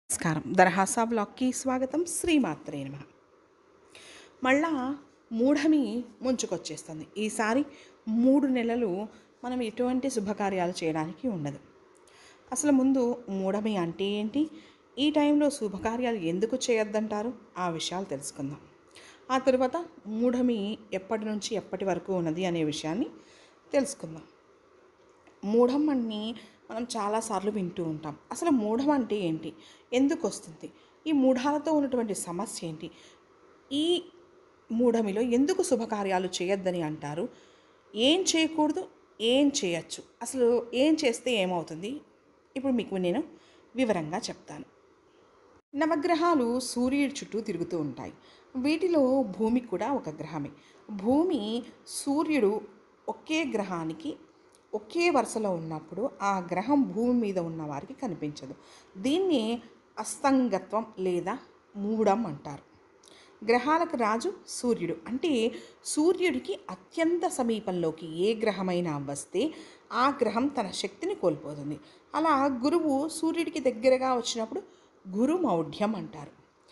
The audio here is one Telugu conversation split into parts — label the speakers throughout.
Speaker 1: నమస్కారం దరహాసా బ్లాగ్కి స్వాగతం శ్రీమాత్రే నమ మళ్ళా మూఢమి ముంచుకొచ్చేస్తుంది ఈసారి మూడు నెలలు మనం ఎటువంటి శుభకార్యాలు చేయడానికి ఉండదు అసలు ముందు మూఢమి అంటే ఏంటి ఈ టైంలో శుభకార్యాలు ఎందుకు చేయొద్దంటారు ఆ విషయాలు తెలుసుకుందాం ఆ తరువాత మూఢమి ఎప్పటి నుంచి ఎప్పటి వరకు ఉన్నది అనే విషయాన్ని తెలుసుకుందాం మూఢం అని మనం చాలాసార్లు వింటూ ఉంటాం అసలు మూఢం అంటే ఏంటి ఎందుకు వస్తుంది ఈ మూఢాలతో ఉన్నటువంటి సమస్య ఏంటి ఈ మూఢమిలో ఎందుకు శుభకార్యాలు చేయొద్దని అంటారు ఏం చేయకూడదు ఏం చేయొచ్చు అసలు ఏం చేస్తే ఏమవుతుంది ఇప్పుడు మీకు నేను వివరంగా చెప్తాను నవగ్రహాలు సూర్యుడి చుట్టూ తిరుగుతూ ఉంటాయి వీటిలో భూమి కూడా ఒక గ్రహమే భూమి సూర్యుడు ఒకే గ్రహానికి ఒకే వరుసలో ఉన్నప్పుడు ఆ గ్రహం భూమి మీద ఉన్న వారికి కనిపించదు దీన్ని అస్తంగత్వం లేదా మూడం అంటారు గ్రహాలకు రాజు సూర్యుడు అంటే సూర్యుడికి అత్యంత సమీపంలోకి ఏ గ్రహమైనా వస్తే ఆ గ్రహం తన శక్తిని కోల్పోతుంది అలా గురువు సూర్యుడికి దగ్గరగా వచ్చినప్పుడు గురు మౌఢ్యం అంటారు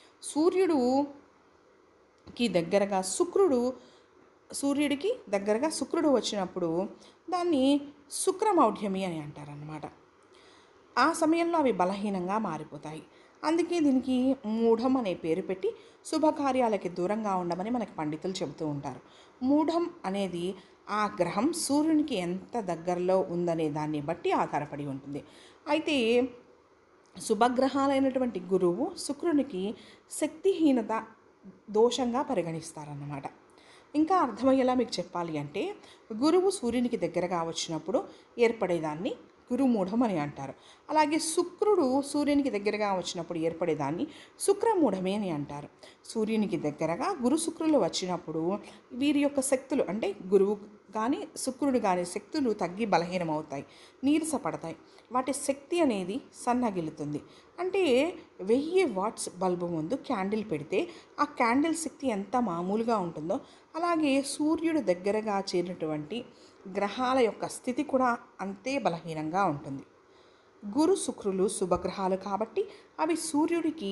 Speaker 1: సూర్యుడుకి దగ్గరగా శుక్రుడు సూర్యుడికి దగ్గరగా శుక్రుడు వచ్చినప్పుడు దాన్ని శుక్రమౌఢ్యమి అని అంటారన్నమాట ఆ సమయంలో అవి బలహీనంగా మారిపోతాయి అందుకే దీనికి మూఢం అనే పేరు పెట్టి శుభకార్యాలకి దూరంగా ఉండమని మనకి పండితులు చెబుతూ ఉంటారు మూఢం అనేది ఆ గ్రహం సూర్యునికి ఎంత దగ్గరలో ఉందనే దాన్ని బట్టి ఆధారపడి ఉంటుంది అయితే శుభగ్రహాలైనటువంటి గురువు శుక్రునికి శక్తిహీనత దోషంగా పరిగణిస్తారన్నమాట ఇంకా అర్థమయ్యేలా మీకు చెప్పాలి అంటే గురువు సూర్యునికి దగ్గరగా వచ్చినప్పుడు ఏర్పడేదాన్ని గురుమూఢం అని అంటారు అలాగే శుక్రుడు సూర్యునికి దగ్గరగా వచ్చినప్పుడు ఏర్పడేదాన్ని శుక్రమూఢమే అని అంటారు సూర్యునికి దగ్గరగా గురు శుక్రులు వచ్చినప్పుడు వీరి యొక్క శక్తులు అంటే గురువు కానీ శుక్రుడు కానీ శక్తులు తగ్గి బలహీనమవుతాయి నీరసపడతాయి వాటి శక్తి అనేది సన్నగిల్లుతుంది అంటే వెయ్యి వాట్స్ బల్బు ముందు క్యాండిల్ పెడితే ఆ క్యాండిల్ శక్తి ఎంత మామూలుగా ఉంటుందో అలాగే సూర్యుడు దగ్గరగా చేరినటువంటి గ్రహాల యొక్క స్థితి కూడా అంతే బలహీనంగా ఉంటుంది గురు శుక్రులు శుభగ్రహాలు కాబట్టి అవి సూర్యుడికి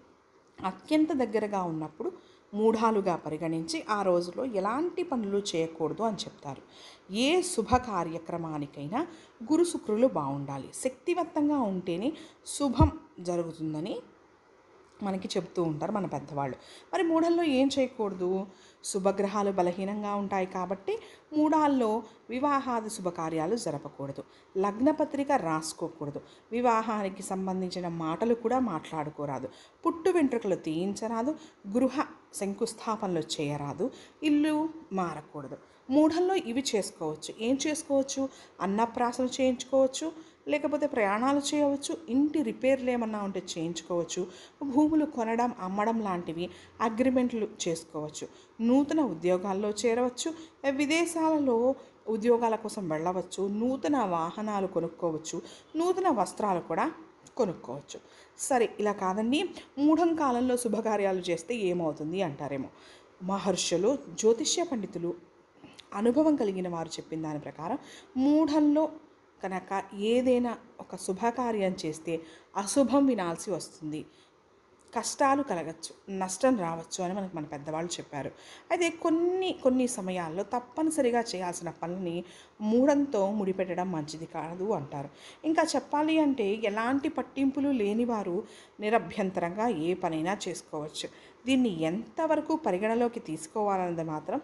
Speaker 1: అత్యంత దగ్గరగా ఉన్నప్పుడు మూఢాలుగా పరిగణించి ఆ రోజులో ఎలాంటి పనులు చేయకూడదు అని చెప్తారు ఏ శుభ కార్యక్రమానికైనా గురు శుక్రులు బాగుండాలి శక్తివంతంగా ఉంటేనే శుభం జరుగుతుందని మనకి చెప్తూ ఉంటారు మన పెద్దవాళ్ళు మరి మూఢల్లో ఏం చేయకూడదు శుభగ్రహాలు బలహీనంగా ఉంటాయి కాబట్టి మూఢాల్లో వివాహాది శుభకార్యాలు జరపకూడదు లగ్నపత్రిక రాసుకోకూడదు వివాహానికి సంబంధించిన మాటలు కూడా మాట్లాడుకోరాదు పుట్టు వెంట్రుకలు తీయించరాదు గృహ శంకుస్థాపనలు చేయరాదు ఇల్లు మారకూడదు మూఢల్లో ఇవి చేసుకోవచ్చు ఏం చేసుకోవచ్చు అన్నప్రాసన చేయించుకోవచ్చు లేకపోతే ప్రయాణాలు చేయవచ్చు ఇంటి రిపేర్లు ఏమన్నా ఉంటే చేయించుకోవచ్చు భూములు కొనడం అమ్మడం లాంటివి అగ్రిమెంట్లు చేసుకోవచ్చు నూతన ఉద్యోగాల్లో చేరవచ్చు విదేశాలలో ఉద్యోగాల కోసం వెళ్ళవచ్చు నూతన వాహనాలు కొనుక్కోవచ్చు నూతన వస్త్రాలు కూడా కొనుక్కోవచ్చు సరే ఇలా కాదండి మూఢం కాలంలో శుభకార్యాలు చేస్తే ఏమవుతుంది అంటారేమో మహర్షులు జ్యోతిష్య పండితులు అనుభవం కలిగిన వారు చెప్పిన దాని ప్రకారం మూఢంలో కనుక ఏదైనా ఒక శుభకార్యం చేస్తే అశుభం వినాల్సి వస్తుంది కష్టాలు కలగచ్చు నష్టం రావచ్చు అని మనకు మన పెద్దవాళ్ళు చెప్పారు అయితే కొన్ని కొన్ని సమయాల్లో తప్పనిసరిగా చేయాల్సిన పనులని మూడంతో ముడిపెట్టడం మంచిది కాదు అంటారు ఇంకా చెప్పాలి అంటే ఎలాంటి పట్టింపులు లేని వారు నిరభ్యంతరంగా ఏ పనైనా చేసుకోవచ్చు దీన్ని ఎంతవరకు పరిగణలోకి తీసుకోవాలన్నది మాత్రం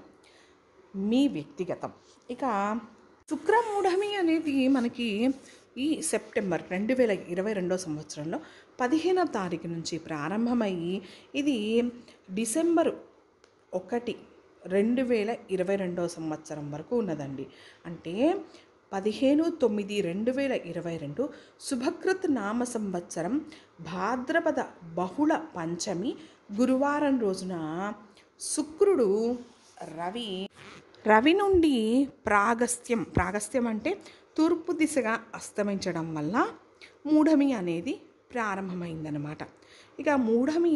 Speaker 1: మీ వ్యక్తిగతం ఇక శుక్రమూఢమి అనేది మనకి ఈ సెప్టెంబర్ రెండు వేల ఇరవై రెండో సంవత్సరంలో పదిహేనవ తారీఖు నుంచి ప్రారంభమయ్యి ఇది డిసెంబర్ ఒకటి రెండు వేల ఇరవై రెండో సంవత్సరం వరకు ఉన్నదండి అంటే పదిహేను తొమ్మిది రెండు వేల ఇరవై రెండు శుభకృత్ నామ సంవత్సరం భాద్రపద బహుళ పంచమి గురువారం రోజున శుక్రుడు రవి రవి నుండి ప్రాగస్త్యం ప్రాగస్త్యం అంటే తూర్పు దిశగా అస్తమించడం వల్ల మూఢమి అనేది ప్రారంభమైందనమాట ఇక మూఢమి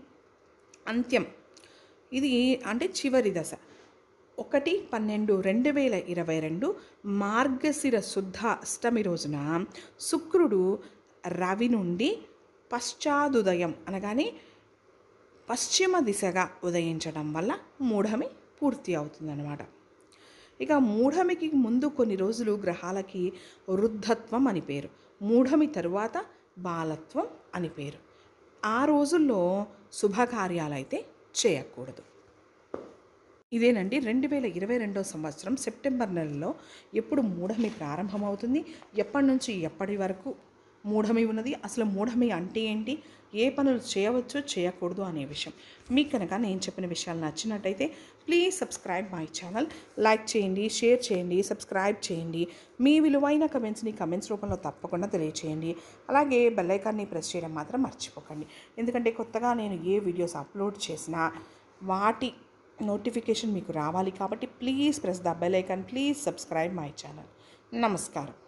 Speaker 1: అంత్యం ఇది అంటే చివరి దశ ఒకటి పన్నెండు రెండు వేల ఇరవై రెండు మార్గశిర శుద్ధ అష్టమి రోజున శుక్రుడు రవి నుండి పశ్చాదుదయం అనగానే పశ్చిమ దిశగా ఉదయించడం వల్ల మూఢమి పూర్తి అవుతుందన్నమాట ఇక మూఢమికి ముందు కొన్ని రోజులు గ్రహాలకి వృద్ధత్వం అని పేరు మూఢమి తరువాత బాలత్వం అని పేరు ఆ రోజుల్లో శుభకార్యాలైతే చేయకూడదు ఇదేనండి రెండు వేల ఇరవై రెండో సంవత్సరం సెప్టెంబర్ నెలలో ఎప్పుడు మూఢమి ప్రారంభమవుతుంది ఎప్పటి నుంచి ఎప్పటి వరకు మూఢమి ఉన్నది అసలు మూఢమి అంటే ఏంటి ఏ పనులు చేయవచ్చు చేయకూడదు అనే విషయం మీకు కనుక నేను చెప్పిన విషయాలు నచ్చినట్టయితే please subscribe my channel like చేయండి షేర్ చేయండి సబ్స్క్రైబ్ చేయండి మీ విలువైన కమెంట్స్ని కమెంట్స్ రూపంలో తప్పకుండా తెలియచేయండి అలాగే బెల్ ఐకాన్ని ప్రెస్ చేయడం మాత్రం మర్చిపోకండి ఎందుకంటే కొత్తగా నేను ఏ వీడియోస్ అప్లోడ్ చేసినా వాటి నోటిఫికేషన్ మీకు రావాలి కాబట్టి please press the bell icon please subscribe my channel నమస్కారం